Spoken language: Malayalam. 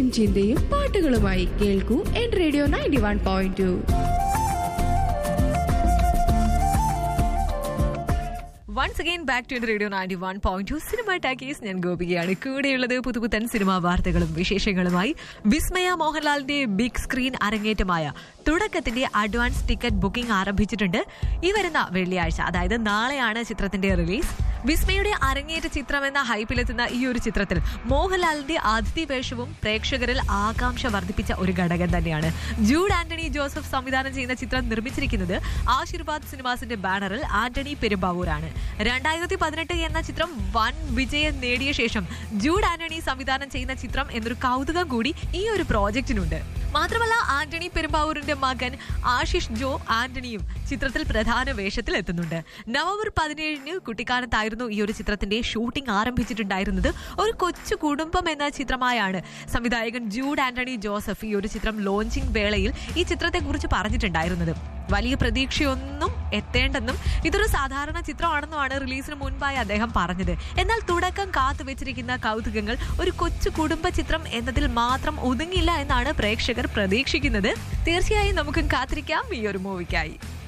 ചിന്തയും പാട്ടുകളുമായി കേൾക്കൂ എൻ radio ninety one point two once again back to radio ninety one point two cinema talkies ഞാൻ ഗോപികയാണ് കൂടെയുള്ളത് പുതുപുത്തൻ സിനിമാ വാർത്തകളും വിശേഷങ്ങളുമായി വിസ്മയ മോഹൻലാലിന്റെ ബിഗ് സ്ക്രീൻ അരങ്ങേറ്റമായ തുടക്കത്തിന്റെ അഡ്വാൻസ് ടിക്കറ്റ് ബുക്കിംഗ് ആരംഭിച്ചിട്ടുണ്ട് ഈ വരുന്ന വെള്ളിയാഴ്ച അതായത് നാളെയാണ് ചിത്രത്തിന്റെ റിലീസ് വിസ്മയുടെ അരങ്ങേറ്റ ചിത്രം എന്ന ഹൈപ്പിലെത്തുന്ന ഈ ഒരു ചിത്രത്തിൽ മോഹൻലാലിന്റെ അതിഥി വേഷവും പ്രേക്ഷകരിൽ ആകാംക്ഷ വർദ്ധിപ്പിച്ച ഒരു ഘടകം തന്നെയാണ് ജൂഡ് ആന്റണി ജോസഫ് സംവിധാനം ചെയ്യുന്ന ചിത്രം നിർമ്മിച്ചിരിക്കുന്നത് ആശീർവാദ് സിനിമാസിന്റെ ബാനറിൽ ആന്റണി പെരുമ്പാവൂരാണ് രണ്ടായിരത്തി പതിനെട്ട് എന്ന ചിത്രം വൻ വിജയം നേടിയ ശേഷം ജൂഡ് ആന്റണി സംവിധാനം ചെയ്യുന്ന ചിത്രം എന്നൊരു കൗതുകം കൂടി ഈ ഒരു പ്രോജക്റ്റിനുണ്ട് മാത്രമല്ല ആന്റണി പെരുമ്പാവൂരിന്റെ മകൻ ആശിഷ് ജോ ആന്റണിയും ചിത്രത്തിൽ പ്രധാന വേഷത്തിൽ എത്തുന്നുണ്ട് നവംബർ പതിനേഴിന് കുട്ടിക്കാലത്തായിരുന്നു ഈ ഒരു ചിത്രത്തിന്റെ ഷൂട്ടിംഗ് ആരംഭിച്ചിട്ടുണ്ടായിരുന്നത് ഒരു കൊച്ചു കുടുംബം എന്ന ചിത്രമായാണ് സംവിധായകൻ ജൂഡ് ആന്റണി ജോസഫ് ഈ ഒരു ചിത്രം ലോഞ്ചിങ് വേളയിൽ ഈ ചിത്രത്തെക്കുറിച്ച് പറഞ്ഞിട്ടുണ്ടായിരുന്നത് വലിയ പ്രതീക്ഷയൊന്നും എത്തേണ്ടെന്നും ഇതൊരു സാധാരണ ചിത്രമാണെന്നുമാണ് റിലീസിന് മുൻപായി അദ്ദേഹം പറഞ്ഞത് എന്നാൽ തുടക്കം കാത്തു വെച്ചിരിക്കുന്ന കൗതുകങ്ങൾ ഒരു കൊച്ചു കുടുംബ ചിത്രം എന്നതിൽ മാത്രം ഒതുങ്ങില്ല എന്നാണ് പ്രേക്ഷകർ പ്രതീക്ഷിക്കുന്നത് തീർച്ചയായും നമുക്കും കാത്തിരിക്കാം ഈ ഒരു മൂവിക്കായി